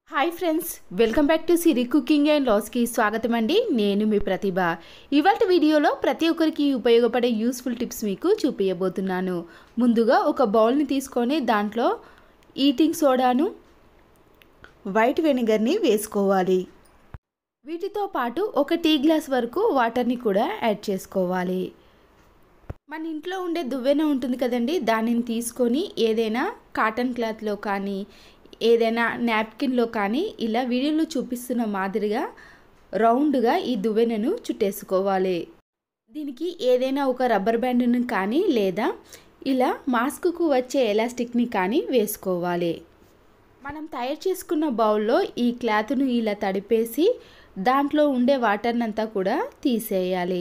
hi friends welcome back to Siri cooking and లాస్కి స్వాగతం అండి నేను మీ ప్రతిభ ఇవాళ వీడియోలో ప్రతి ఒక్కరికి ఉపయోగపడే యూస్ఫుల్ టిప్స్ మీకు చూపించబోతున్నాను ముందుగా ఒక బౌల్ని తీసుకొని దాంట్లో ఈటింగ్ సోడాను వైట్ వెనిగర్ని వేసుకోవాలి వీటితో పాటు ఒక టీ గ్లాస్ వరకు వాటర్ని కూడా యాడ్ చేసుకోవాలి మన ఇంట్లో ఉండే దువ్వెన ఉంటుంది కదండి దానిని తీసుకొని ఏదైనా కాటన్ క్లాత్లో కానీ ఏదైనా నాప్కిన్లో కానీ ఇలా వీడియోలో చూపిస్తున్న మాదిరిగా రౌండ్గా ఈ దువ్వెనను చుట్టేసుకోవాలి దీనికి ఏదైనా ఒక రబ్బర్ బ్యాండ్ను కానీ లేదా ఇలా మాస్క్కు వచ్చే ఎలాస్టిక్ని కానీ వేసుకోవాలి మనం తయారు చేసుకున్న బౌల్లో ఈ క్లాత్ను ఇలా తడిపేసి దాంట్లో ఉండే వాటర్నంతా కూడా తీసేయాలి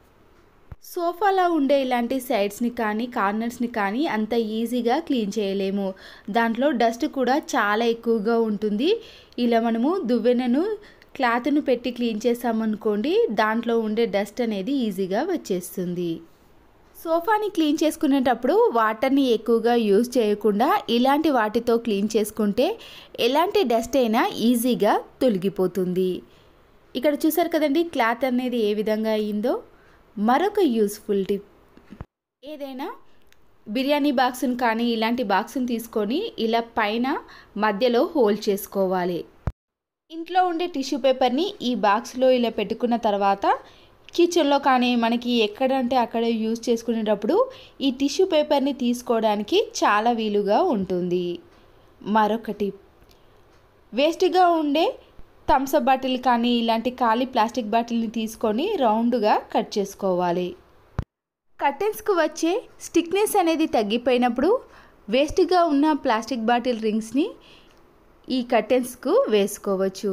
సోఫాలో ఉండే ఇలాంటి సైడ్స్ని కానీ కార్నర్స్ని కానీ అంత ఈజీగా క్లీన్ చేయలేము దాంట్లో డస్ట్ కూడా చాలా ఎక్కువగా ఉంటుంది ఇలా మనము దువ్వెనను క్లాత్ను పెట్టి క్లీన్ చేసామనుకోండి దాంట్లో ఉండే డస్ట్ అనేది ఈజీగా వచ్చేస్తుంది సోఫాని క్లీన్ చేసుకునేటప్పుడు వాటర్ని ఎక్కువగా యూజ్ చేయకుండా ఇలాంటి వాటితో క్లీన్ చేసుకుంటే ఎలాంటి డస్ట్ అయినా ఈజీగా తొలగిపోతుంది ఇక్కడ చూసారు కదండి క్లాత్ అనేది ఏ విధంగా అయిందో మరొక యూస్ఫుల్ టిప్ ఏదైనా బిర్యానీ బాక్స్ని కానీ ఇలాంటి బాక్స్ని తీసుకొని ఇలా పైన మధ్యలో హోల్డ్ చేసుకోవాలి ఇంట్లో ఉండే టిష్యూ పేపర్ని ఈ బాక్స్లో ఇలా పెట్టుకున్న తర్వాత కిచెన్లో కానీ మనకి ఎక్కడంటే అక్కడ యూజ్ చేసుకునేటప్పుడు ఈ టిష్యూ పేపర్ని తీసుకోవడానికి చాలా వీలుగా ఉంటుంది మరొక టిప్ వేస్ట్గా ఉండే థమ్సప్ బాటిల్ కానీ ఇలాంటి ఖాళీ ప్లాస్టిక్ బాటిల్ని తీసుకొని రౌండ్గా కట్ చేసుకోవాలి కర్టెన్స్కు వచ్చే స్టిక్నెస్ అనేది తగ్గిపోయినప్పుడు వేస్ట్గా ఉన్న ప్లాస్టిక్ బాటిల్ రింగ్స్ని ఈ కర్టెన్స్కు వేసుకోవచ్చు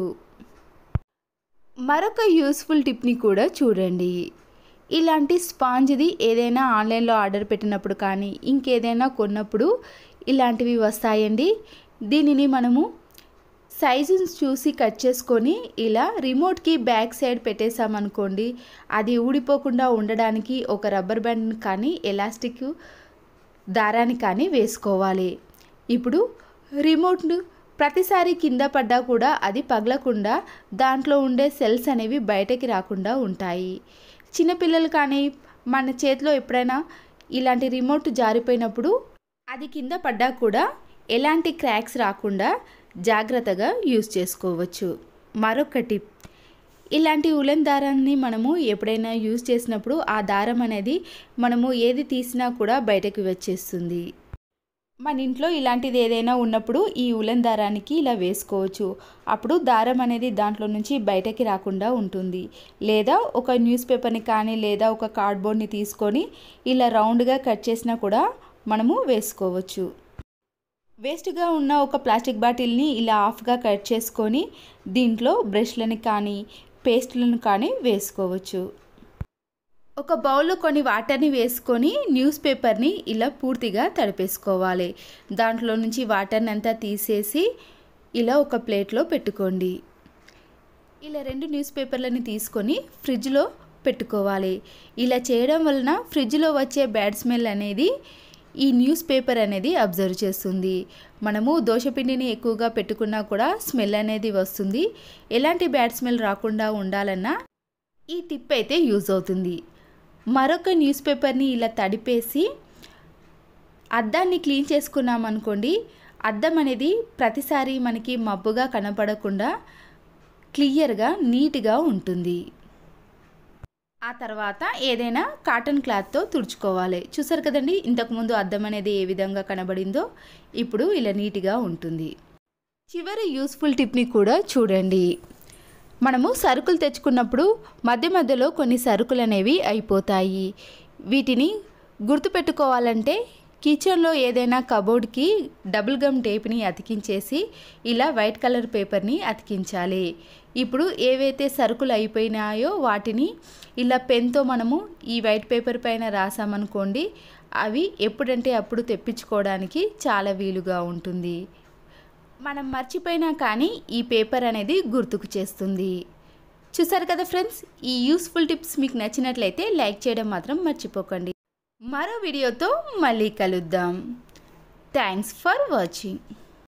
మరొక యూస్ఫుల్ టిప్ని కూడా చూడండి ఇలాంటి స్పాంజ్ది ఏదైనా ఆన్లైన్లో ఆర్డర్ పెట్టినప్పుడు కానీ ఇంకేదైనా కొన్నప్పుడు ఇలాంటివి వస్తాయండి దీనిని మనము సైజుని చూసి కట్ చేసుకొని ఇలా రిమోట్కి బ్యాక్ సైడ్ పెట్టేసామనుకోండి అది ఊడిపోకుండా ఉండడానికి ఒక రబ్బర్ బ్యాండ్ కానీ ఎలాస్టిక్ దారాన్ని కానీ వేసుకోవాలి ఇప్పుడు రిమోట్ను ప్రతిసారి కింద పడ్డా కూడా అది పగలకుండా దాంట్లో ఉండే సెల్స్ అనేవి బయటకి రాకుండా ఉంటాయి చిన్నపిల్లలు కానీ మన చేతిలో ఎప్పుడైనా ఇలాంటి రిమోట్ జారిపోయినప్పుడు అది కింద పడ్డా కూడా ఎలాంటి క్రాక్స్ రాకుండా జాగ్రత్తగా యూస్ చేసుకోవచ్చు మరొక టిప్ ఇలాంటి ఉలెన్ దారాన్ని మనము ఎప్పుడైనా యూజ్ చేసినప్పుడు ఆ దారం అనేది మనము ఏది తీసినా కూడా బయటకు వచ్చేస్తుంది మన ఇంట్లో ఇలాంటిది ఏదైనా ఉన్నప్పుడు ఈ ఉలెన్ దారానికి ఇలా వేసుకోవచ్చు అప్పుడు దారం అనేది దాంట్లో నుంచి బయటకి రాకుండా ఉంటుంది లేదా ఒక న్యూస్ పేపర్ని కానీ లేదా ఒక కార్డ్బోర్డ్ని తీసుకొని ఇలా రౌండ్గా కట్ చేసినా కూడా మనము వేసుకోవచ్చు వేస్ట్గా ఉన్న ఒక ప్లాస్టిక్ బాటిల్ని ఇలా ఆఫ్గా కట్ చేసుకొని దీంట్లో బ్రష్లని కానీ పేస్ట్లను కానీ వేసుకోవచ్చు ఒక బౌల్లో కొన్ని వాటర్ని వేసుకొని న్యూస్ పేపర్ని ఇలా పూర్తిగా తడిపేసుకోవాలి దాంట్లో నుంచి వాటర్ని అంతా తీసేసి ఇలా ఒక ప్లేట్లో పెట్టుకోండి ఇలా రెండు న్యూస్ పేపర్లని తీసుకొని ఫ్రిడ్జ్లో పెట్టుకోవాలి ఇలా చేయడం వలన ఫ్రిడ్జ్లో వచ్చే బ్యాడ్ స్మెల్ అనేది ఈ న్యూస్ పేపర్ అనేది అబ్జర్వ్ చేస్తుంది మనము దోశపిండిని ఎక్కువగా పెట్టుకున్నా కూడా స్మెల్ అనేది వస్తుంది ఎలాంటి బ్యాడ్ స్మెల్ రాకుండా ఉండాలన్నా ఈ టిప్ అయితే యూజ్ అవుతుంది మరొక న్యూస్ పేపర్ని ఇలా తడిపేసి అద్దాన్ని క్లీన్ చేసుకున్నాం అనుకోండి అద్దం అనేది ప్రతిసారి మనకి మబ్బుగా కనపడకుండా క్లియర్గా నీట్గా ఉంటుంది ఆ తర్వాత ఏదైనా కాటన్ క్లాత్తో తుడుచుకోవాలి చూసారు కదండి ఇంతకుముందు అద్దం అనేది ఏ విధంగా కనబడిందో ఇప్పుడు ఇలా నీట్గా ఉంటుంది చివరి యూస్ఫుల్ టిప్ని కూడా చూడండి మనము సరుకులు తెచ్చుకున్నప్పుడు మధ్య మధ్యలో కొన్ని సరుకులు అనేవి అయిపోతాయి వీటిని గుర్తుపెట్టుకోవాలంటే కిచెన్లో ఏదైనా కబోర్డ్కి డబుల్ గమ్ టేప్ని అతికించేసి ఇలా వైట్ కలర్ పేపర్ని అతికించాలి ఇప్పుడు ఏవైతే సరుకులు అయిపోయినాయో వాటిని ఇలా పెన్తో మనము ఈ వైట్ పేపర్ పైన రాసామనుకోండి అవి ఎప్పుడంటే అప్పుడు తెప్పించుకోవడానికి చాలా వీలుగా ఉంటుంది మనం మర్చిపోయినా కానీ ఈ పేపర్ అనేది గుర్తుకు చేస్తుంది చూసారు కదా ఫ్రెండ్స్ ఈ యూస్ఫుల్ టిప్స్ మీకు నచ్చినట్లయితే లైక్ చేయడం మాత్రం మర్చిపోకండి మరో వీడియోతో మళ్ళీ కలుద్దాం థ్యాంక్స్ ఫర్ వాచింగ్